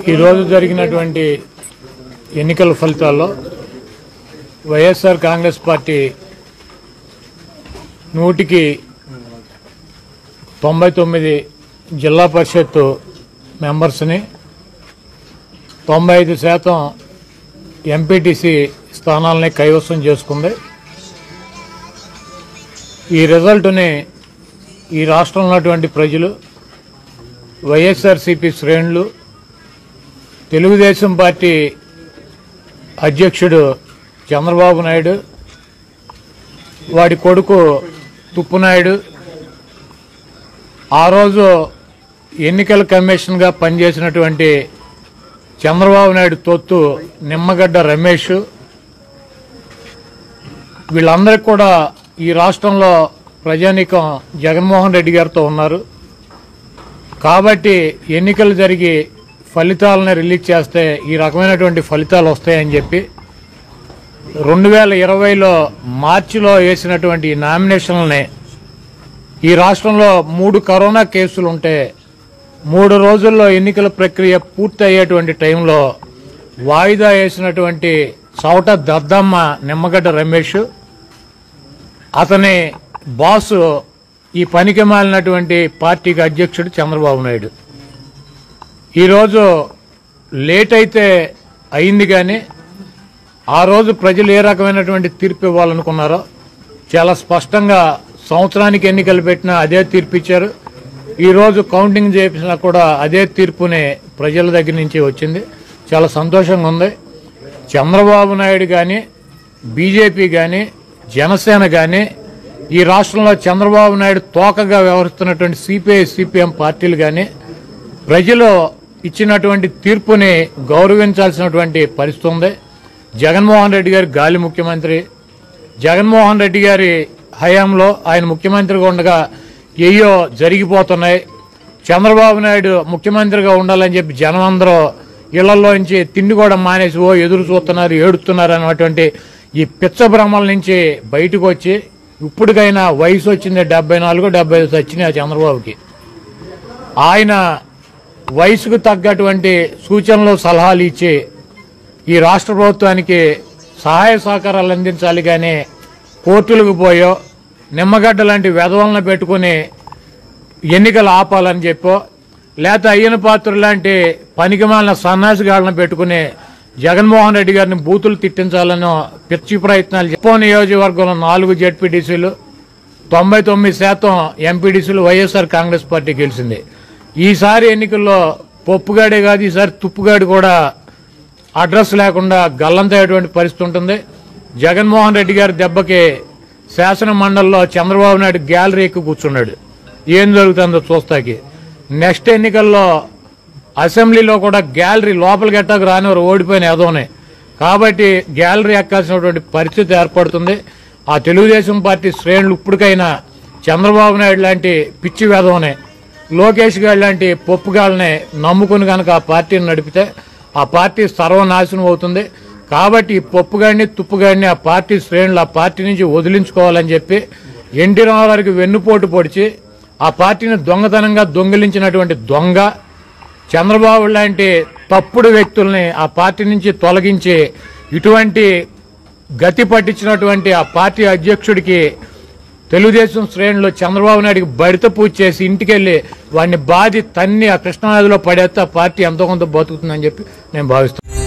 ఈరోజు జరిగినటువంటి ఎన్నికల ఫలితాల్లో వైఎస్ఆర్ కాంగ్రెస్ పార్టీ నూటికి తొంభై తొమ్మిది జిల్లా పరిషత్ మెంబర్స్ని తొంభై ఐదు శాతం ఎంపీటీసీ స్థానాలని కైవసం చేసుకుంది ఈ రిజల్ట్ని ఈ రాష్ట్రంలో ఉన్నటువంటి ప్రజలు వైఎస్ఆర్సీపీ శ్రేణులు తెలుగుదేశం పార్టీ అధ్యక్షుడు చంద్రబాబు నాయుడు వాడి కొడుకు తుప్పునాయుడు ఆ రోజు ఎన్నికల కమిషన్గా పనిచేసినటువంటి చంద్రబాబు నాయుడు తొత్తు నిమ్మగడ్డ రమేష్ వీళ్ళందరికీ కూడా ఈ రాష్ట్రంలో ప్రజానీకం జగన్మోహన్ రెడ్డి గారితో ఉన్నారు కాబట్టి ఎన్నికలు జరిగి ఫలితాలను రిలీజ్ చేస్తే ఈ రకమైనటువంటి ఫలితాలు వస్తాయని చెప్పి రెండు వేల ఇరవైలో మార్చిలో వేసినటువంటి ఈ నామినేషన్లని ఈ రాష్ట్రంలో మూడు కరోనా కేసులు ఉంటే మూడు రోజుల్లో ఎన్నికల ప్రక్రియ పూర్తి అయ్యేటువంటి టైంలో వాయిదా వేసినటువంటి చౌట దద్దమ్మ నిమ్మగడ్డ రమేష్ అతని బాసు ఈ పనికి మాలినటువంటి పార్టీకి అధ్యక్షుడు చంద్రబాబు నాయుడు ఈరోజు లేట్ అయితే అయింది కానీ ఆ రోజు ప్రజలు ఏ రకమైనటువంటి తీర్పు ఇవ్వాలనుకున్నారో చాలా స్పష్టంగా సంవత్సరానికి ఎన్నికలు పెట్టినా అదే తీర్పు ఇచ్చారు ఈ రోజు కౌంటింగ్ చేసినా కూడా అదే తీర్పుని ప్రజల దగ్గర నుంచి వచ్చింది చాలా సంతోషంగా ఉంది చంద్రబాబు నాయుడు కానీ బీజేపీ కానీ జనసేన కానీ ఈ రాష్ట్రంలో చంద్రబాబు నాయుడు తోకగా వ్యవహరిస్తున్నటువంటి సిపిఐ సిపిఎం పార్టీలు కానీ ప్రజలు ఇచ్చినటువంటి తీర్పుని గౌరవించాల్సినటువంటి పరిస్థితి ఉంది జగన్మోహన్ రెడ్డి గారి గాలి ముఖ్యమంత్రి జగన్మోహన్ రెడ్డి గారి హయాంలో ఆయన ముఖ్యమంత్రిగా ఉండగా ఏయో జరిగిపోతున్నాయి చంద్రబాబు నాయుడు ముఖ్యమంత్రిగా ఉండాలని చెప్పి జనం అందరూ ఇళ్లలోంచి తిండి కూడా మానేసి ఓ ఎదురు చూస్తున్నారు ఏడుస్తున్నారు అన్నటువంటి ఈ పిచ్చ భ్రమల నుంచి బయటకు వచ్చి ఇప్పటికైనా వయసు వచ్చింది డెబ్బై నాలుగు డెబ్బై ఐదు వచ్చినాయి ఆ చంద్రబాబుకి ఆయన వయసుకు తగ్గటువంటి సూచనలు సలహాలు ఇచ్చి ఈ రాష్ట్ర ప్రభుత్వానికి సహాయ సహకారాలు అందించాలి కానీ కోర్టులకు పోయో నిమ్మగడ్డ లాంటి వెధవలను పెట్టుకుని ఎన్నికలు ఆపాలని చెప్పో లేకపోతే అయ్యన పాత్ర లాంటి పనికిమాలిన సన్నాసిగాళ్ళను పెట్టుకుని జగన్మోహన్ రెడ్డి గారిని బూతులు తిట్టించాలని పిచ్చి ప్రయత్నాలు చెప్పో నియోజకవర్గంలో నాలుగు జెడ్పీటీసీలు తొంభై తొమ్మిది శాతం ఎంపీడీసీలు వైఎస్ఆర్ కాంగ్రెస్ పార్టీ గెలిచింది ఈసారి ఎన్నికల్లో పప్పుగాడే కాదు ఈసారి తుప్పుగాడి కూడా అడ్రస్ లేకుండా గల్లంతయ్యేటువంటి పరిస్థితి ఉంటుంది జగన్మోహన్ రెడ్డి గారి దెబ్బకి శాసన మండలిలో చంద్రబాబు నాయుడు గ్యాలరీ ఎక్కి కూర్చున్నాడు ఏం జరుగుతుందో చూస్తాకి నెక్స్ట్ ఎన్నికల్లో అసెంబ్లీలో కూడా గ్యాలరీ లోపలికి ఎట్టాకు రానివారు ఓడిపోయిన ఏదోనే కాబట్టి గ్యాలరీ ఎక్కాల్సినటువంటి పరిస్థితి ఏర్పడుతుంది ఆ తెలుగుదేశం పార్టీ శ్రేణులు ఇప్పటికైనా చంద్రబాబు నాయుడు లాంటి పిచ్చి వేదవనే లోకేష్ గారు లాంటి పప్పుగాళ్ళని నమ్ముకుని కనుక ఆ పార్టీని నడిపితే ఆ పార్టీ సర్వనాశనం అవుతుంది కాబట్టి ఈ పప్పుగాడిని తుప్పుగాడిని ఆ పార్టీ శ్రేణులు ఆ పార్టీ నుంచి వదిలించుకోవాలని చెప్పి ఎన్టీ రామారావుకి వెన్నుపోటు పొడిచి ఆ పార్టీని దొంగతనంగా దొంగిలించినటువంటి దొంగ చంద్రబాబు లాంటి తప్పుడు వ్యక్తుల్ని ఆ పార్టీ నుంచి తొలగించి ఇటువంటి గతి పట్టించినటువంటి ఆ పార్టీ అధ్యక్షుడికి తెలుగుదేశం శ్రేణులు చంద్రబాబు నాయుడికి బడిత పూజ చేసి ఇంటికెళ్లి వాడిని బాధి తన్ని ఆ కృష్ణానదిలో పడేస్తే ఆ పార్టీ ఎంతో కొంత బతుకుతుందని చెప్పి నేను భావిస్తాను